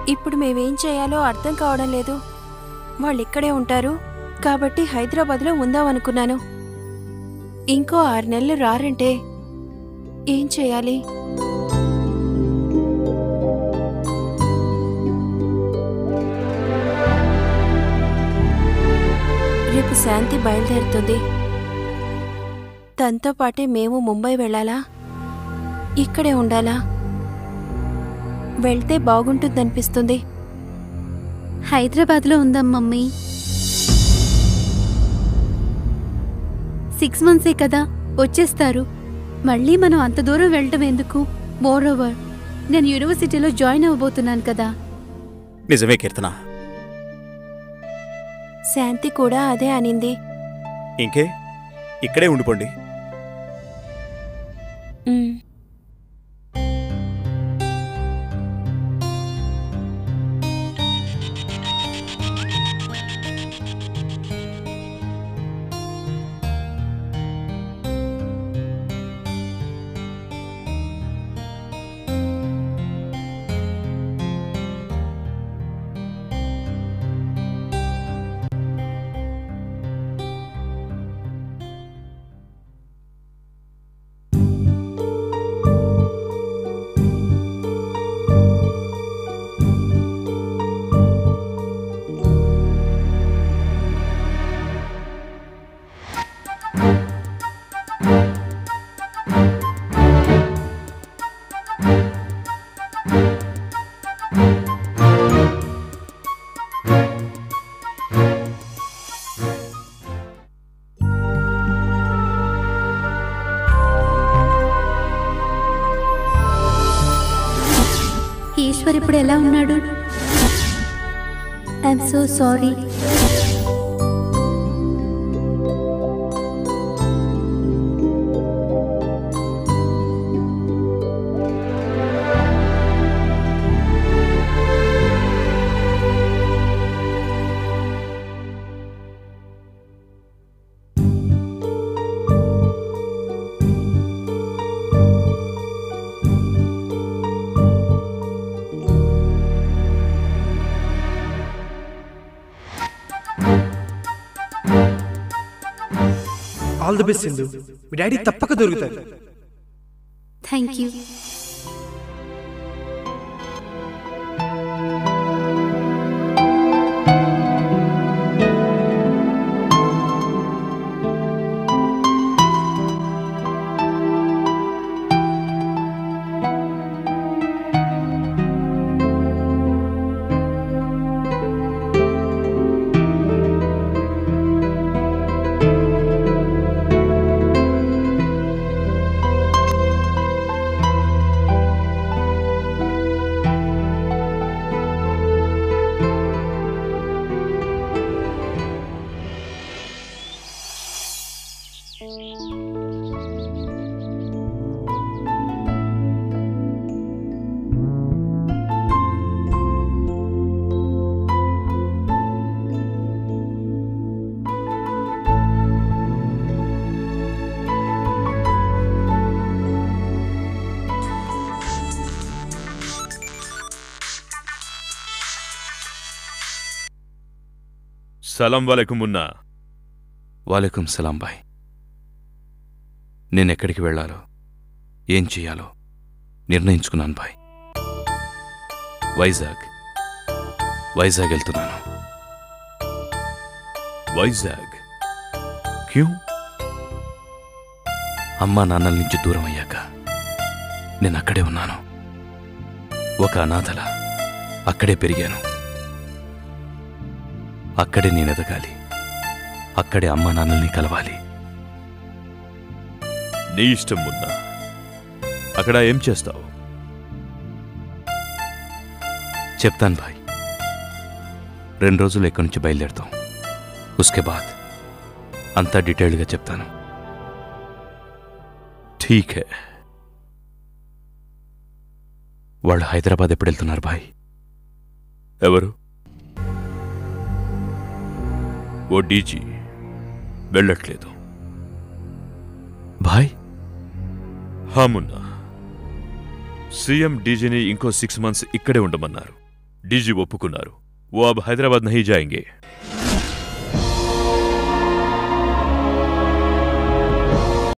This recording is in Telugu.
ఇప్పుడు మేమేం చేయాలో అర్థం కావడం లేదు వాళ్ళు ఇక్కడే ఉంటారు కాబట్టి హైదరాబాద్లో ఉందామనుకున్నాను ఇంకో ఆరు నెలలు రారంటే ఏం చేయాలి రేపు శాంతి బయలుదేరుతుంది తనతో పాటే మేము ముంబై వెళ్ళాలా ఇక్కడే ఉండాలా వెళ్తే బాగుంటుందనిపిస్తుంది హైదరాబాద్లో ఉందాం మమ్మీ సిక్స్ మంత్సే కదా వచ్చేస్తారు మళ్ళీ మనం అంత దూరం వెళ్ళటం ఎందుకు మోర్ ఓవర్ నేను యూనివర్సిటీలో జాయిన్ అవ్వబోతున్నాను కదా నిజమే కీర్తన శాంతి కూడా అదే అనింది ఇంకే ఇక్కడే ఉండిపోండి ఉమ్. ఈశ్వర్ ఇప్పుడు ఎలా ఉన్నాడు I'm so sorry all the best Sindhu మీ డాడీ తప్పక దొరుకుతారు థ్యాంక్ యూ సలాం వాలేకుం మున్నా వాలేకుం సలాం బాయ్ నేనెక్కడికి వెళ్ళాలో ఏం చెయ్యాలో నిర్ణయించుకున్నాను బాయ్ వైజాగ్ వైజాగ్ వెళ్తున్నాను వైజాగ్ క్యూ అమ్మా నాన్నల నుంచి దూరం అయ్యాక నేను అక్కడే ఉన్నాను ఒక అనాథల అక్కడే పెరిగాను అక్కడే నేను ఎదగాలి అక్కడే అమ్మా నాన్నల్ని కలవాలి నీ ఇష్టం మున్నా అక్కడ ఏం చేస్తావు చెప్తాను భాయ్ రెండు రోజులు ఇక్కడి నుంచి బయలుదేరుతాం ఉస్కే బాద్ అంతా డీటెయిల్డ్గా చెప్తాను ఠీక్ హే వాళ్ళు హైదరాబాద్ ఎప్పుడు వెళ్తున్నారు భాయ్ ఎవరు ఓ డీజీ వెళ్ళట్లేదు భాయ్ హా మున్నా సీఎం డీజీని ఇంకో సిక్స్ మంత్స్ ఇక్కడే ఉండమన్నారు डीजी ఒప్పుకున్నారు वो अब हैदराबाद नहीं जाएंगे